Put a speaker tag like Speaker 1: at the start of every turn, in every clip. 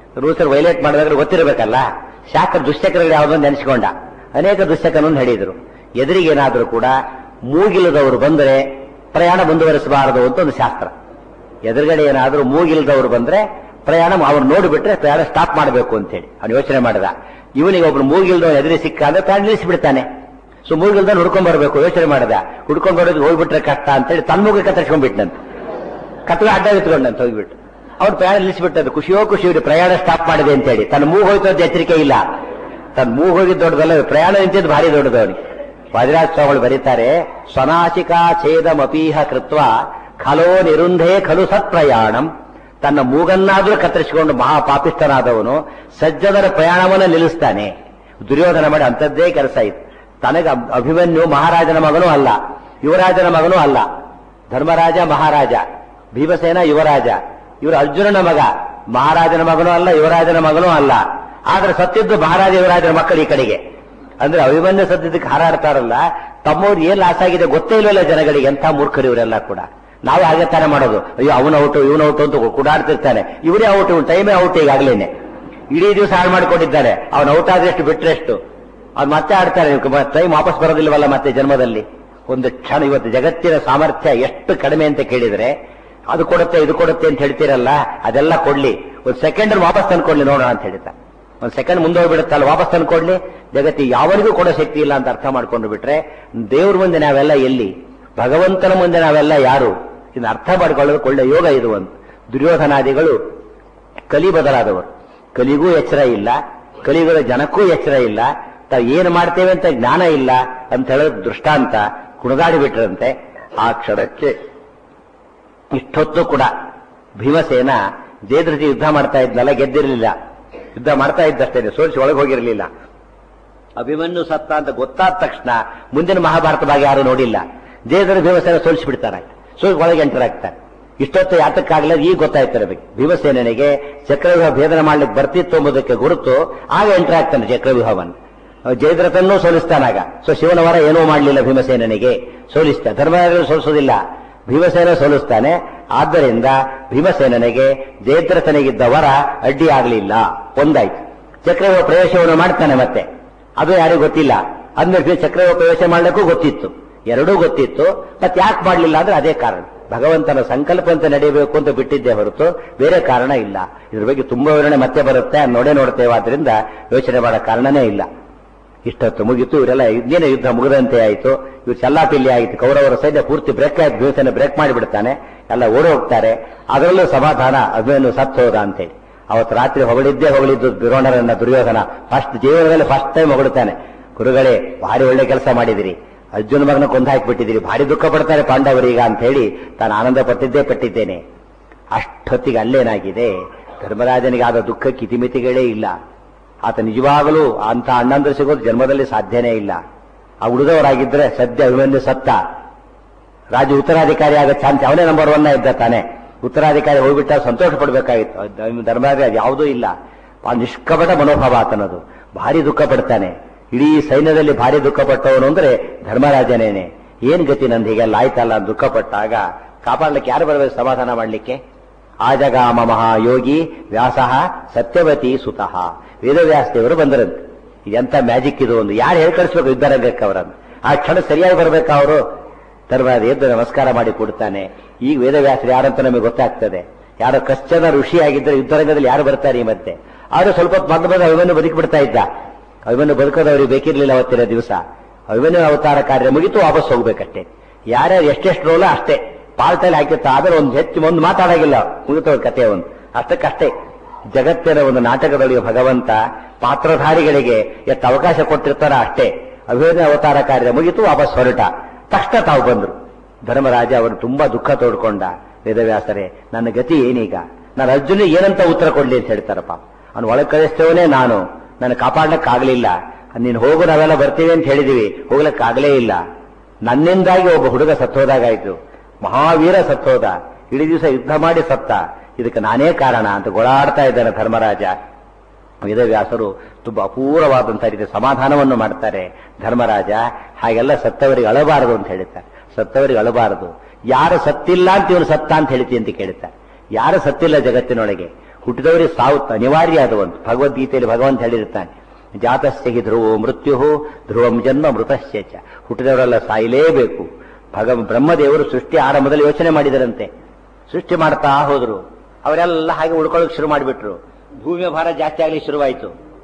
Speaker 1: Rules violate ಮಾಡಿದ್ರೆ ಗೊತ್ತಿರಬೇಕಲ್ಲ ಶಾಸ್ತ್ರ ದುಶ್ಚಕ್ರಗಳು ಯಾವುದೊಂದು ನೆನೆಸ್ಕೊಂಡ ಅನೇಕ ದುಶ್ಚಕ್ರವನ್ನು ಹೇಳಿದ್ರು ಎದುರಿಗೇನಾದ್ರೂ ಕೂಡ ಮೂಗಿಲ್ಲದವರು ಬಂದರೆ ಪ್ರಯಾಣ ಮುಂದುವರಿಸಬಾರದು ಅಂತ ಒಂದು ಶಾಸ್ತ್ರ ಎದುರುಗಡೆ ಏನಾದ್ರೂ ಮೂಗಿಲ್ದವ್ರು ಬಂದ್ರೆ ಪ್ರಯಾಣ ಅವ್ರು ನೋಡಿಬಿಟ್ರೆ ಪ್ರಯಾಣ ಸ್ಟಾಪ್ ಮಾಡಬೇಕು ಅಂತ ಹೇಳಿ ಅವ್ನು ಯೋಚನೆ ಮಾಡಿದ ಇವನಿಗೆ ಒಬ್ರು ಮೂಗಿಲ್ದವ್ ಎದುರಿ ಸಿಕ್ಕ ಅಂದ್ರೆ ಪ್ರಯಾಣ ನಿಲ್ಲಿಸಿಬಿಡ್ತಾನೆ ಸೊ ಮೂಗಿಲ್ದ ಹುಡ್ಕೊಂಡ್ ಬರ್ಬೇಕು ಯೋಚನೆ ಮಾಡಿದ ಹುಡ್ಕೊಂಡ್ ಬರೋದು ಹೋಗ್ಬಿಟ್ರೆ ಕಷ್ಟ ಅಂತ ಹೇಳಿ ತನ್ನ ಮೂಗಿ ಕತ್ತರಿಸ್ಕೊಂಡ್ಬಿಟ್ನಂತ ಕತ್ತಲ ಅಡ್ಡ ಇಟ್ಕೊಂಡಂತ ಹೋಗ್ಬಿಟ್ಟು ಅವ್ನು ಪ್ರಯಾಣ ನಿಲ್ಲಿಸಿಬಿಟ್ಟದ್ದು ಖುಷಿಯೋ ಖುಷಿ ಇವ್ರು ಪ್ರಯಾಣ ಸ್ಟಾಪ್ ಮಾಡಿದೆ ಅಂತ ಹೇಳಿ ತನ್ನ ಮೂಗು ಹೋಯ್ತು ಅಂತ ಎಚ್ಚರಿಕೆ ಇಲ್ಲ ತನ್ನ ಮೂಗು ಹೋಗಿದ್ದು ದೊಡ್ಡದಲ್ಲ ಪ್ರಯಾಣ ನಿಂತಿದ್ದು ಭಾರಿ ದೊಡ್ಡದು ಅವನಿಗೆ ವಾದಿರಾಜ ಸ್ವಾಮಿಗಳು ಬರೀತಾರೆ ಸ್ವನಾಶಿಕಾ ಛೇದಮಪೀಹ ಕೃತ್ವ ಖಲೋ ನಿರುಂಧೇ ಖಲು ಸತ್ಪ್ರಯಾಣಂ ತನ್ನ ಮೂಗನ್ನಾದ್ರೂ ಕತ್ತರಿಸಿಕೊಂಡು ಮಹಾಪಾಪಿಷ್ಠನಾದವನು ಸಜ್ಜನರ ಪ್ರಯಾಣವನ್ನು ನಿಲ್ಲಿಸ್ತಾನೆ ದುರ್ಯೋಧನ ಮಾಡಿ ಅಂಥದ್ದೇ ಕೆಲಸ ಇತ್ತು ತನಗೆ ಅಭ್- ಅಭಿಮನ್ಯು ಮಹಾರಾಜನ ಮಗನೂ ಅಲ್ಲ ಯುವರಾಜನ ಮಗನೂ ಅಲ್ಲ ಧರ್ಮರಾಜ ಮಹಾರಾಜ ಭೀಮಸೇನ ಯುವರಾಜ ಇವರು ಅರ್ಜುನನ ಮಗ ಮಹಾರಾಜನ ಮಗನೂ ಅಲ್ಲ ಯುವರಾಜನ ಮಗನೂ ಅಲ್ಲ ಆದ್ರೆ ಸತ್ತಿದ್ದು ಮಹಾರಾಜ ಯುವರಾಜನ ಮಕ್ಕಳು ಈ ಕಡೆಗೆ ಅಂದ್ರೆ ಅಭಿಮನ್ಯು ಸದ್ಯದಕ್ಕೆ ಹಾರಾಡ್ತಾರಲ್ಲ ತಮ್ಮವ್ರು ಏನ್ ಲಾಸ್ ಆಗಿದೆ ಗೊತ್ತೇ ಇಲ್ವಲ್ಲ ಜನಗಳಿಗೆ ಎಂಥ ಮೂರ್ಖರು ಇವರೆಲ್ಲ ಕೂಡ ನಾವೇ ಹಾಗೆ ತಾನೇ ಮಾಡೋದು ಅಯ್ಯೋ ಅವನ ಔಟು ಇವನ ಔಟು ಅಂತ ಕುಡಾಡ್ತಿರ್ತಾನೆ ಇವರೇ ಔಟ್ ಇವನ್ ಟೈಮೇ ಔಟ್ ಈಗಾಗ್ಲೇನೆ ಇಡೀ ದಿವಸ ಹಾಳು ಮಾಡ್ಕೊಂಡಿದ್ದಾನೆ ಅವನ ಔಟ್ ಆದ್ರೆಷ್ಟು ಬಿಟ್ರೆಷ್ಟು ಅವ್ನು ಮತ್ತೆ ಆಡ್ತಾರೆ ಟೈಮ್ ವಾಪಸ್ ಬರೋದಿಲ್ವಲ್ಲ ಮತ್ತೆ ಜನ್ಮದಲ್ಲಿ ಒಂದು ಕ್ಷಣ ಇವತ್ತು ಜಗತ್ತಿನ ಸಾಮರ್ಥ್ಯ ಎಷ್ಟು ಕಡಿಮೆ ಅಂತ ಕೇಳಿದ್ರೆ ಅದು ಕೊಡುತ್ತೆ ಇದು ಕೊಡುತ್ತೆ ಅಂತ ಹೇಳ್ತೀರಲ್ಲ ಅದೆಲ್ಲ ಕೊಡ್ಲಿ ಒಂದು ಸೆಕೆಂಡ್ ವಾಪಸ್ ತಂದ್ಕೊಡ್ಲಿ ನೋಡೋಣ ಅಂತ ಹೇಳ್ತಾ ಒಂದು ಸೆಕೆಂಡ್ ಮುಂದೆ ಹೋಗ್ಬಿಡುತ್ತಲ್ಲ ವಾಪಸ್ ತಂದ್ಕೊಡ್ಲಿ ಜಗತ್ತಿ ಯಾವನಿಗೂ ಕೊಡೋ ಶಕ್ತಿ ಇಲ್ಲ ಅಂತ ಅರ್ಥ ಮಾಡ್ಕೊಂಡು ಬಿಟ್ರೆ ದೇವ್ರ ಮುಂದೆ ನಾವೆಲ್ಲ ಎಲ್ಲಿ ಭಗವಂತನ ಮುಂದೆ ನಾವೆಲ್ಲ ಯಾರು ಇದನ್ನ ಅರ್ಥ ಮಾಡ್ಕೊಳ್ಳೋದಕ್ಕೆ ಒಳ್ಳೆ ಯೋಗ ಇದು ಒಂದು ದುರ್ಯೋಧನಾದಿಗಳು ಕಲಿ ಬದಲಾದವರು ಕಲಿಗೂ ಎಚ್ಚರ ಇಲ್ಲ ಕಲಿಗಳ ಜನಕ್ಕೂ ಎಚ್ಚರ ಇಲ್ಲ ತಾವು ಏನು ಮಾಡ್ತೇವೆ ಅಂತ ಜ್ಞಾನ ಇಲ್ಲ ಅಂತ ಹೇಳೋದು ದೃಷ್ಟಾಂತ ಕುಣಿದಾಡಿ ಬಿಟ್ರಂತೆ ಆ ಕ್ಷಣಕ್ಕೆ ಇಷ್ಟೊತ್ತು ಕೂಡ ಭೀಮಸೇನ ಜಯದ್ರಜಿ ಯುದ್ಧ ಮಾಡ್ತಾ ಇದ್ನಲ್ಲ ಗೆದ್ದಿರಲಿಲ್ಲ ಯುದ್ಧ ಮಾಡ್ತಾ ಇದ್ದಷ್ಟೇ ಸೋಲಿಸಿ ಒಳಗೆ ಹೋಗಿರಲಿಲ್ಲ ಅಭಿಮನ್ಯು ಸತ್ತ ಅಂತ ಗೊತ್ತಾದ ತಕ್ಷಣ ಮುಂದಿನ ಮಹಾಭಾರತ ಭಾಗ ಯಾರು ನೋಡಿಲ್ಲ ಜಯದ್ರ ಭೀಮಸೇನ ಸೋಲಿಸಿ ಬಿಡ್ತಾರೆ ಸೋಲಿಸಿ ಒಳಗೆ ಎಂಟರ್ ಆಗ್ತಾರೆ ಇಷ್ಟೊತ್ತು ಯಾತಕ್ಕಾಗಲ್ಲ ಈಗ ಗೊತ್ತಾಯ್ತಾರೆ ಅದಕ್ಕೆ ಭೀಮಸೇನಿಗೆ ಚಕ್ರವ್ಯೂಹ ಭೇದನ ಮಾಡ್ಲಿಕ್ಕೆ ಬರ್ತಿತ್ತು ಎಂಬುದಕ್ಕೆ ಗುರುತು ಆಗ ಎಂಟರ್ ಆಗ್ತಾನೆ ಚಕ್ರವ್ಯೂಹವನ್ನು ಜಯದ್ರಥನ್ನೂ ಸೋಲಿಸ್ತಾನಾಗ ಸೊ ಶಿವನ ವರ ಏನೂ ಮಾಡಲಿಲ್ಲ ಭೀಮಸೇನಿಗೆ ಸೋಲಿಸ್ತಾನೆ ಧರ್ಮರಾಜರು ಸೋಲಿಸೋದಿಲ್ಲ ಭೀಮಸೇನ ಸೋಲಿಸ್ತಾನೆ ಆದ್ದರಿಂದ ಭೀಮಸೇನನಿಗೆ ಜಯದ್ರಥನಿಗಿದ್ದ ವರ ಅಡ್ಡಿ ಆಗಲಿಲ್ಲ ಒಂದಾಯ್ತು ಚಕ್ರವ್ಯೂಹ ಪ್ರವೇಶವನ್ನು ಮಾಡ್ತಾನೆ ಮತ್ತೆ ಅದು ಯಾರಿಗೂ ಗೊತ್ತಿಲ್ಲ ಅಂದ್ಮೇಲೆ ಚಕ್ರವ್ಯೂಹ ಪ್ರವೇಶ ಮಾಡ್ಲಿಕ್ಕೂ ಗೊತ್ತಿತ್ತು ಎರಡೂ ಗೊತ್ತಿತ್ತು ಮತ್ತೆ ಯಾಕೆ ಮಾಡಲಿಲ್ಲ ಅಂದ್ರೆ ಅದೇ ಕಾರಣ ಭಗವಂತನ ಸಂಕಲ್ಪ ಅಂತ ನಡೆಯಬೇಕು ಅಂತ ಬಿಟ್ಟಿದ್ದೇ ಹೊರತು ಬೇರೆ ಕಾರಣ ಇಲ್ಲ ಇದ್ರ ಬಗ್ಗೆ ತುಂಬಾ ವಿವರಣೆ ಮತ್ತೆ ಬರುತ್ತೆ ಅದ್ ನೋಡೇ ನೋಡ್ತೇವೆ ಆದ್ರಿಂದ ಯೋಚನೆ ಮಾಡೋ ಕಾರಣನೇ ಇಲ್ಲ ಇಷ್ಟೊತ್ತು ಮುಗಿತು ಇವರೆಲ್ಲ ಇನ್ನೇನು ಯುದ್ಧ ಮುಗಿದಂತೆ ಆಯಿತು ಇವ್ರು ಚಲ್ಲಾಪಿಲ್ಲಿ ಆಯಿತು ಕೌರವರ ಸೈನ್ಯ ಪೂರ್ತಿ ಬ್ರೇಕ್ ಆಯ್ತು ಭೀಮಸೇನ ಬ್ರೇಕ್ ಮಾಡಿಬಿಡ್ತಾನೆ ಎಲ್ಲ ಓಡಿ ಹೋಗ್ತಾರೆ ಅದರಲ್ಲೂ ಸಮಾಧಾನ ಅಭಿಮನ್ಯು ಸತ್ತು ಹೋದ ಅಂತೇಳಿ ಅವತ್ತು ರಾತ್ರಿ ಹೊಗಳಿದ್ದೇ ಹೊಗಳಿದ್ದು ದ್ರೋಣರನ್ನ ದುರ್ಯೋಧನ ಫಸ್ಟ್ ಜೀವನದಲ್ಲಿ ಫಸ್ಟ್ ಟೈಮ್ ಹೊಗಳುತ್ತಾನೆ ಗುರುಗಳೇ ಭಾರಿ ಒಳ್ಳೆ ಕೆಲಸ ಮಾಡಿದಿರಿ ಅರ್ಜುನ ಮಗನ ಕೊಂದು ಹಾಕಿಬಿಟ್ಟಿದ್ದೀರಿ ಭಾರಿ ದುಃಖ ಪಡ್ತಾರೆ ಪಾಂಡವರೀಗ ಅಂತ ಹೇಳಿ ತಾನು ಆನಂದ ಪಟ್ಟಿದ್ದೇ ಪಟ್ಟಿದ್ದೇನೆ ಅಷ್ಟೊತ್ತಿಗೆ ಅಲ್ಲೇನಾಗಿದೆ ಧರ್ಮರಾಜನಿಗೆ ಆದ ದುಃಖಕ್ಕೆ ಇತಿಮಿತಿಗಳೇ ಇಲ್ಲ ಆತ ನಿಜವಾಗಲೂ ಅಂತ ಅಣ್ಣಂದ್ರೆ ಸಿಗೋದು ಜನ್ಮದಲ್ಲಿ ಸಾಧ್ಯನೇ ಇಲ್ಲ ಆ ಉಳಿದವರಾಗಿದ್ರೆ ಸದ್ಯ ಅಭಿಮನ್ಯು ಸತ್ತ ರಾಜ ಉತ್ತರಾಧಿಕಾರಿ ಆಗೋ ಚಾನ್ಸ್ ಅವನೇ ನಂಬರ್ ಒನ್ ಇದ್ದ ತಾನೆ ಉತ್ತರಾಧಿಕಾರಿ ಹೋಗ್ಬಿಟ್ಟ ಸಂತೋಷ ಪಡಬೇಕಾಗಿತ್ತು ಅದ್ ಧರ್ಮರಾಜ ಅದು ಯಾವುದೂ ಇಲ್ಲ ಆ ನಿಷ್ಕಪಟ ಮನೋಭಾವ ಆತನದು ಭಾರಿ ದುಃಖ ಪಡ್ತಾನೆ ಇಡೀ ಸೈನ್ಯದಲ್ಲಿ ಭಾರಿ ದುಃಖ ಪಟ್ಟವನು ಅಂದ್ರೆ ಧರ್ಮರಾಜನೇನೆ ಏನ್ ಗತಿ ನಂದು ಹೀಗೆಲ್ಲ ಆಯ್ತಲ್ಲ ಅಂತ ದುಃಖ ಪಟ್ಟಾಗ ಕಾಪಾಡ್ಲಿಕ್ಕೆ ಯಾರು ಬರಬೇಕು ಸಮಾಧಾನ ಮಾಡ್ಲಿಕ್ಕೆ ಆಜಗಾಮ ಮಹಾಯೋಗಿ ವ್ಯಾಸಃ ಸತ್ಯವತಿ ಸುತಃ ವೇದವ್ಯಾಸ ದೇವರು ಬಂದರಂತೆ ಇದೆಂತ ಮ್ಯಾಜಿಕ್ ಇದು ಒಂದು ಯಾರು ಹೇಳಿ ಕಳಿಸ್ಬೇಕು ಯುದ್ಧರಂಗಕ್ಕೆ ಅವರನ್ನು ಆ ಕ್ಷಣ ಸರಿಯಾಗಿ ಬರ್ಬೇಕಾ ಅವರು ಧರ್ಮರಾಜ ಎದ್ದು ನಮಸ್ಕಾರ ಮಾಡಿ ಕೊಡ್ತಾನೆ ಈಗ ವೇದವ್ಯಾಸರು ಯಾರಂತ ನಮಗೆ ಗೊತ್ತಾಗ್ತದೆ ಯಾರೋ ಕಶ್ಚನ ಋಷಿ ಆಗಿದ್ದರೆ ಯುದ್ಧರಂಗದಲ್ಲಿ ಯಾರು ಬರ್ತಾರೆ ಈ ಮತ್ತೆ ಆದ್ರೆ ಸ್ವಲ್ಪ ಹೊತ್ತು ಮೊದಲು ಬಂದು ಅಭಿಮನ್ಯು ಬದುಕಿ ಬಿಡ್ತಾ ಇದ್ದ ಅಭಿಮನ್ಯು ಬದುಕೋದವ್ರಿಗೆ ಬೇಕಿರ್ಲಿಲ್ಲ ಅವತ್ತಿನ ದಿವಸ ಅಭಿಮನ್ಯು ಅವತಾರ ಕಾರ್ಯ ಮುಗಿತು ವಾಪಸ್ ಹೋಗ್ಬೇಕಷ್ಟೇ ಯಾರ್ಯಾರು ಎಷ್ಟೆಷ್ಟು ರೋಲ ಅಷ್ಟೇ ಪಾಲ್ಟಲ್ಲಿ ಹಾಕಿರ್ತ ಆದ್ರೆ ಒಂದು ಹೆಚ್ಚು ಒಂದು ಮಾತಾಡಾಗಿಲ್ಲ ಮುಗಿತವ್ರ ಕಥೆ ಒಂದು ಅಷ್ಟಕ್ಕಷ್ಟೇ ಜಗತ್ತಿನ ಒಂದು ನಾಟಕದೊಳಗೆ ಭಗವಂತ ಪಾತ್ರಧಾರಿಗಳಿಗೆ ಎಷ್ಟು ಅವಕಾಶ ಕೊಟ್ಟಿರ್ತಾರ ಅಷ್ಟೇ ಅಭಿಮನ್ಯು ಅವತಾರ ಕಾರ್ಯ ಮುಗಿತು ವಾಪಸ್ ಹೊರಟ ತಕ್ಷಣ ತಾವು ಬಂದ್ರು ಧರ್ಮರಾಜ ಅವರು ತುಂಬಾ ದುಃಖ ತೋಡ್ಕೊಂಡ ವೇದವ್ಯಾಸರೇ ನನ್ನ ಗತಿ ಏನೀಗ ನಾನು ಅರ್ಜುನ ಏನಂತ ಉತ್ತರ ಕೊಡ್ಲಿ ಅಂತ ಹೇಳ್ತಾರಪ್ಪ ಅವ್ನು ಒಳಗೆ ಕಳಿಸ್ತೇವನೇ ನಾನು ನನ್ನ ಕಾಪಾಡ್ಲಿಕ್ಕಾಗ್ಲಿಲ್ಲ ನೀನು ಹೋಗು ನಾವೆಲ್ಲ ಬರ್ತೀವಿ ಅಂತ ಹೇಳಿದೀವಿ ಹೋಗ್ಲಿಕ್ಕಾಗಲೇ ಇಲ್ಲ ನನ್ನಿಂದಾಗಿ ಒಬ್ಬ ಹುಡುಗ ಸತ್ತೋದಾಗಾಯ್ತು ಮಹಾವೀರ ಸತ್ತೋದ ಇಡೀ ದಿವಸ ಯುದ್ಧ ಮಾಡಿ ಸತ್ತ ಇದಕ್ಕೆ ನಾನೇ ಕಾರಣ ಅಂತ ಗೊಳಾಡ್ತಾ ಇದ್ದಾನೆ ಧರ್ಮರಾಜ ವೇದವ್ಯಾಸರು ತುಂಬಾ ಅಪೂರ್ವವಾದಂತಹ ರೀತಿಯ ಸಮಾಧಾನವನ್ನು ಮಾಡ್ತಾರೆ ಧರ್ಮರಾಜ ಹಾಗೆಲ್ಲ ಸತ್ತವರಿಗೆ ಅಳಬಾರದು ಅಂತ ಹೇಳ್ತಾರೆ ಸತ್ತವರಿಗೆ ಅಳಬಾರದು ಯಾರು ಸತ್ತಿಲ್ಲ ಅಂತ ಇವನು ಸತ್ತ ಅಂತ ಹೇಳ್ತಿ ಅಂತ ಕೇಳುತ್ತಾರೆ ಯಾರು ಸತ್ತಿಲ್ಲ ಜಗತ್ತಿನೊಳಗೆ ಹುಟ್ಟಿದವರಿಗೆ ಸಾವು ಅನಿವಾರ್ಯ ಅದು ಒಂದು ಭಗವದ್ಗೀತೆಯಲ್ಲಿ ಭಗವಂತ ಹೇಳಿರ್ತಾನೆ ಜಾತಸ್ಯ ಹಿ ಧ್ರುವೋ ಮೃತ್ಯು ಧ್ರುವಂ ಜನ್ಮ ಮೃತಸ್ಯ ಚ ಹುಟ್ಟಿದವರೆಲ್ಲ ಸಾಯಲೇಬೇಕು ಭಗ ಬ್ರಹ್ಮದೇವರು ಸೃಷ್ಟಿ ಆರಂಭದಲ್ಲಿ ಯೋಚನೆ ಮಾಡಿದರಂತೆ ಸೃಷ್ಟಿ ಮಾಡ್ತಾ ಹೋದ್ರು ಅವರೆಲ್ಲ ಹಾಗೆ ಉಳ್ಕೊಳ್ಳೋಕೆ ಶುರು ಮಾಡಿಬಿಟ್ರು ಭೂಮಿಯ ಭಾರ ಜಾಸ್ತಿ ಆಗಲಿ ಶುರುವಾಯಿತು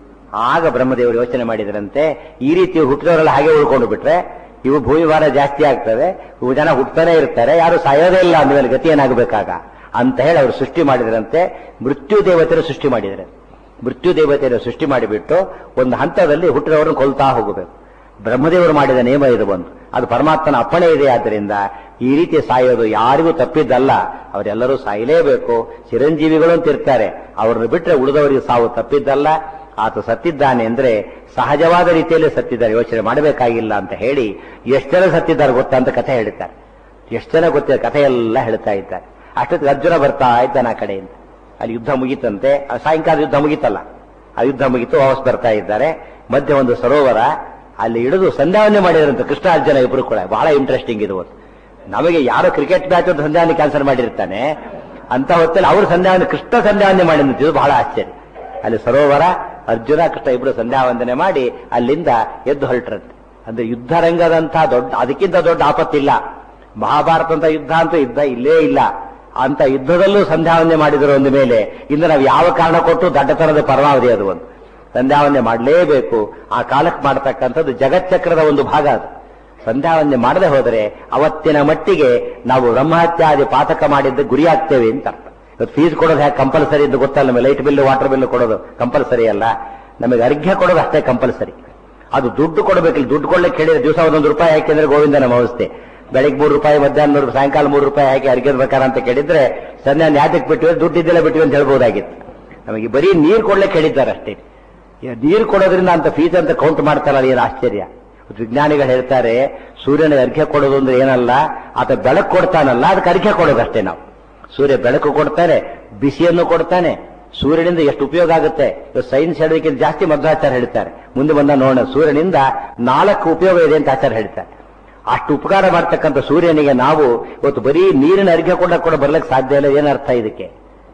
Speaker 1: ಆಗ ಬ್ರಹ್ಮದೇವರು ಯೋಚನೆ ಮಾಡಿದರಂತೆ ಈ ರೀತಿ ಹುಟ್ಟಿದವರೆಲ್ಲ ಹಾಗೆ ಉಳ್ಕೊಂಡು ಬಿಟ್ರೆ ಇವು ಭೂಮಿ ಭಾರ ಜಾಸ್ತಿ ಆಗ್ತದೆ ಇವು ಜನ ಹುಟ್ಟತಾನೆ ಇರ್ತಾರೆ ಯಾರು ಸಾಯೋದೇ ಇಲ್ಲ ಅಂದಮೇಲೆ ಗತಿ ಏನಾಗಬೇಕಾಗ ಅಂತ ಹೇಳಿ ಅವರು ಸೃಷ್ಟಿ ಮಾಡಿದರಂತೆ ಮೃತ್ಯು ದೇವತೆಯನ್ನು ಸೃಷ್ಟಿ ಮಾಡಿದರೆ ಮೃತ್ಯು ದೇವತೆಯನ್ನು ಸೃಷ್ಟಿ ಮಾಡಿಬಿಟ್ಟು ಒಂದು ಹಂತದಲ್ಲಿ ಹುಟ್ಟಿದವರನ್ನು ಕೊಲ್ತಾ ಹೋಗಬೇಕು ಬ್ರಹ್ಮದೇವರು ಮಾಡಿದ ನಿಯಮ ಇದು ಬಂತು ಅದು ಪರಮಾತ್ಮನ ಅಪ್ಪಣೆ ಇದೆ ಆದ್ದರಿಂದ ಈ ರೀತಿ ಸಾಯೋದು ಯಾರಿಗೂ ತಪ್ಪಿದ್ದಲ್ಲ ಅವರೆಲ್ಲರೂ ಸಾಯಲೇಬೇಕು ಚಿರಂಜೀವಿಗಳು ಅಂತ ಇರ್ತಾರೆ ಅವ್ರನ್ನ ಬಿಟ್ಟರೆ ಉಳಿದವರಿಗೆ ಸಾವು ತಪ್ಪಿದ್ದಲ್ಲ ಆತ ಸತ್ತಿದ್ದಾನೆ ಅಂದ್ರೆ ಸಹಜವಾದ ರೀತಿಯಲ್ಲಿ ಸತ್ತಿದ್ದಾರೆ ಯೋಚನೆ ಮಾಡಬೇಕಾಗಿಲ್ಲ ಅಂತ ಹೇಳಿ ಎಷ್ಟು ಜನ ಸತ್ತಿದ್ದಾರೆ ಗೊತ್ತಾ ಅಂತ ಕಥೆ ಹೇಳ್ತಾರೆ ಎಷ್ಟು ಜನ ಗೊತ್ತಿದೆ ಕಥೆ ಎಲ್ಲ ಹೇಳ್ತಾ ಇದ್ದಾರೆ ಅಷ್ಟೊತ್ತಿಗೆ ಅರ್ಜುನ ಬರ್ತಾ ಇದ್ದಾನೆ ಆ ಕಡೆಯಿಂದ ಅಲ್ಲಿ ಯುದ್ಧ ಮುಗೀತಂತೆ ಆ ಸಾಯಂಕಾಲ ಯುದ್ಧ ಮುಗೀತಲ್ಲ ಆ ಯುದ್ಧ ಮುಗೀತು ವಾಪಸ್ ಬರ್ತಾ ಇದ್ದಾರೆ ಮಧ್ಯೆ ಒಂದು ಸರೋವರ ಅಲ್ಲಿ ಇಳಿದು ಸಂಧ್ಯಾವನ್ನೇ ಮಾಡಿದ್ರಂತೆ ಕೃಷ್ಣ ಅರ್ಜುನ ಇಬ್ರು ಕೂಡ ಬಹಳ ಇಂಟ್ರೆಸ್ಟಿಂಗ್ ಇದು ಒಂದು. ನಮಗೆ ಯಾರೋ ಕ್ರಿಕೆಟ್ ಮ್ಯಾಚ್ ಒಂದು ಸಂಧ್ಯಾವನ್ನೇ ಕ್ಯಾನ್ಸಲ್ ಮಾಡಿರ್ತಾನೆ ಅಂತ ಹೊತ್ತಲ್ಲಿ ಅವರು ಸಂಧ್ಯಾವನ್ನೇ ಕೃಷ್ಣ ಸಂಧ್ಯಾವನ್ನೇ ಮಾಡಿದ್ದು ಇದು ಬಹಳ ಆಶ್ಚರ್ಯ ಅಲ್ಲಿ ಸರೋವರ ಅರ್ಜುನ ಕೃಷ್ಣ ಇಬ್ರು ಸಂಧ್ಯಾವಂದನೆ ಮಾಡಿ ಅಲ್ಲಿಂದ ಎದ್ದು ಹೊರಟ್ರಂತೆ ಅಂದ್ರೆ ಯುದ್ಧ ರಂಗದಂತಹ ದೊಡ್ಡ ಅದಕ್ಕಿಂತ ದೊಡ್ಡ ಆಪತ್ತಿಲ್ಲ ಮಹಾಭಾರತ ಅಂತ ಯುದ್ಧ ಅಂತೂ ಯುದ್ಧ ಇಲ್ಲೇ ಇಲ್ಲ ಅಂತ ಯುದ್ಧದಲ್ಲೂ ಸಂಧ್ಯಾವಂದನೆ ಮಾಡಿದ್ರು ಒಂದು ಮೇಲೆ ಇನ್ನು ನಾವು ಯಾವ ಕಾರಣ ಕೊಟ್ಟು ದಡ್ಡತನದ ಪರಮಾವಧಿ ಅದು ಒಂದು ಸಂಧ್ಯಾವಂದನೆ ಮಾಡಲೇಬೇಕು ಆ ಕಾಲಕ್ಕೆ ಮಾಡತಕ್ಕಂಥದ್ದು ಜಗಚ್ಚಕ್ರದ ಒಂದು ಭಾಗ ಅದು ಸಂಧ್ಯಾವಂದನೆ ಮಾಡದೆ ಹೋದರೆ ಅವತ್ತಿನ ಮಟ್ಟಿಗೆ ನಾವು ಬ್ರಹ್ಮಹತ್ಯಾದಿ ಪಾತಕ ಮಾಡಿದ್ದು ಗುರಿಯಾಗ್ತೇವೆ ಅಂತ ಅರ್ಥ ಇವತ್ತು ಫೀಸ್ ಕೊಡೋದು ಹೇಗೆ ಕಂಪಲ್ಸರಿ ಅಂತ ಗೊತ್ತಲ್ಲ ನಮಗೆ ಲೈಟ್ ಬಿಲ್ ವಾಟರ್ ಬಿಲ್ ಕೊಡೋದು ಕಂಪಲ್ಸರಿ ಅಲ್ಲ ನಮಗೆ ಅರ್ಘ್ಯ ಕೊಡೋದು ಅಷ್ಟೇ ಕಂಪಲ್ಸರಿ ಅದು ದುಡ್ಡು ಕೊಡಬೇಕಿಲ್ಲ ದುಡ್ಡು ಕೊಡ್ಲಿಕ್ಕೆ ಹೇಳಿದ್ರೆ ದಿವಸ ಒಂದೊಂದು ರೂಪಾಯಿ ಹಾಕಿದ್ರೆ ಗೋವಿಂದ ನಮ್ಮ ಅವಸ್ಥೆ ಬೆಳಿಗ್ಗೆ ಮೂರು ರೂಪಾಯಿ ಮಧ್ಯಾಹ್ನ ಮೂರು ಸಾಯಂಕಾಲ ಮೂರು ರೂಪಾಯಿ ಹಾಕಿ ಅರ್ಘ್ಯದ ಪ್ರಕಾರ ಅಂತ ಕೇಳಿದ್ರೆ ಸಂಧ್ಯಾ ಯಾತಕ್ಕೆ ಬಿಟ್ಟಿವೆ ದುಡ್ಡು ಇದೆಲ್ಲ ಬಿಟ್ಟಿವೆ ಅಂತ ಹೇಳ್ಬೋದಾಗಿತ್ತು ನಮಗೆ ಬರೀ ನೀರು ಕೊಡ್ಲಿಕ್ಕೆ ಹೇಳಿದ್ದಾರೆ ಅಷ್ಟೇ ಈಗ ನೀರು ಕೊಡೋದ್ರಿಂದ ಅಂತ ಫೀಸ್ ಅಂತ ಕೌಂಟ್ ಮಾಡ್ತಾರಲ್ಲ ಏನು ಆಶ್ಚರ್ಯ ವಿಜ್ಞಾನಿಗಳು ಹೇಳ್ತಾರೆ ಸೂರ್ಯನ ಅರ್ಘ್ಯ ಕೊಡೋದು ಅಂದ್ರೆ ಏನಲ್ಲ ಆತ ಬೆಳಕು ಕೊಡ್ತಾನಲ್ಲ ಅದಕ್ಕೆ ಅರ್ಘ್ಯ ಕೊಡೋದಷ್ಟೇ ನಾವು ಸೂರ್ಯ ಬೆಳಕು ಕೊಡ್ತಾನೆ ಬಿಸಿಯನ್ನು ಕೊಡ್ತಾನೆ ಸೂರ್ಯನಿಂದ ಎಷ್ಟು ಉಪಯೋಗ ಆಗುತ್ತೆ ಸೈನ್ಸ್ ಹೇಳೋದಕ್ಕಿಂತ ಜಾಸ್ತಿ ಮಧ್ವಾಚಾರ ಹೇಳ್ತಾರೆ ಮುಂದೆ ಬಂದ ನೋಡೋಣ ಸೂರ್ಯನಿಂದ ನಾಲ್ಕು ಉಪಯೋಗ ಇದೆ ಅಂತ ಆಚಾರ ಹೇಳ್ತಾರೆ ಅಷ್ಟು ಉಪಕಾರ ಮಾಡ್ತಕ್ಕಂಥ ಸೂರ್ಯನಿಗೆ ನಾವು ಇವತ್ತು ಬರೀ ನೀರಿನ ಅರ್ಘ್ಯ ಕೊಡ ಕೂಡ ಬರ್ಲಿಕ್ಕೆ ಸಾಧ್ಯ ಇಲ್ಲ ಏನರ್ಥ ಇದಕ್ಕೆ